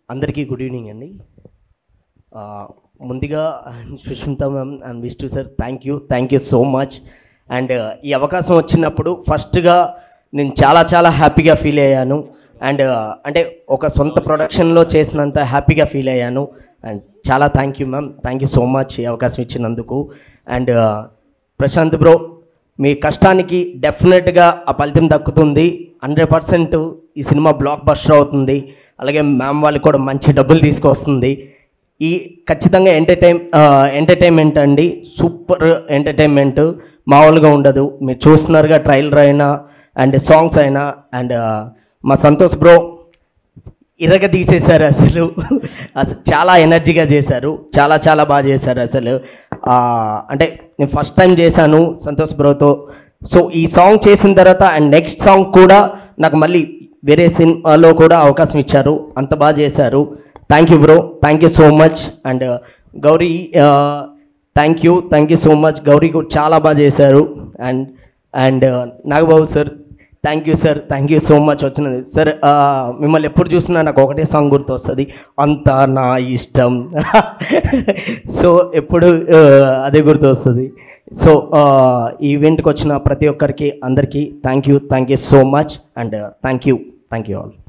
అందరికీ good evening అండి ఆ, ముందుగా Sushmita ma'am and Vishnu sir thank you thank you so much and ఈ అవకాశం వచ్చినప్పుడు ఫస్ట్గా నేను చాలా చాలా హ్యాపీగా ఫీల్ అయ్యాను అండ్ అంటే ఒక సొంత ప్రొడక్షన్లో చేసినంత హ్యాపీగా ఫీల్ అయ్యాను అండ్ చాలా thank you ma'am thank you so much ఈ అవకాశం ఇచ్చినందుకు అండ్ ప్రశాంత్ బ్రో మీ కష్టానికి డెఫినెట్గా ఆ ఫలితం దక్కుతుంది హండ్రెడ్ పర్సెంట్ ఈ సినిమా బ్లాక్ బస్టర్ అవుతుంది అలాగే మ్యామ్ వాళ్ళకి కూడా మంచి డబ్బులు తీసుకొస్తుంది ఈ ఖచ్చితంగా ఎంటర్టైన్ ఎంటర్టైన్మెంట్ అండి సూపర్ ఎంటర్టైన్మెంట్ మామూలుగా ఉండదు మీరు చూస్తున్నారుగా ట్రైలర్ అయినా అండ్ సాంగ్స్ అయినా అండ్ మా సంతోష్ బ్రో ఇరగ తీసేశారు అసలు అసలు చాలా ఎనర్జీగా చేశారు చాలా చాలా బాగా చేశారు అసలు ఆ, అంటే నేను ఫస్ట్ టైం చేశాను సంతోష్ బ్రోతో సో ఈ సాంగ్ చేసిన తర్వాత అండ్ నెక్స్ట్ సాంగ్ కూడా నాకు మళ్ళీ వేరే సినిమాలో కూడా అవకాశం ఇచ్చారు అంత బాగా చేశారు thank you bro thank you so much and Gauri thank you thank you so much Gauri కూడా చాలా బాగా చేశారు and and Nagababu sir thank you sir thank you so much వచ్చినది సార్ ఆ, మిమ్మల్ని ఎప్పుడు చూసినా నాకు ఒకటే సాంగ్ గుర్తొస్తుంది అంతా నా ఇష్టం సో ఎప్పుడు ఆ, అదే గుర్తొస్తుంది సో ఆ, ఈ ఈవెంట్కి వచ్చిన ప్రతి ఒక్కరికి అందరికీ thank you thank you so much and thank you thank you all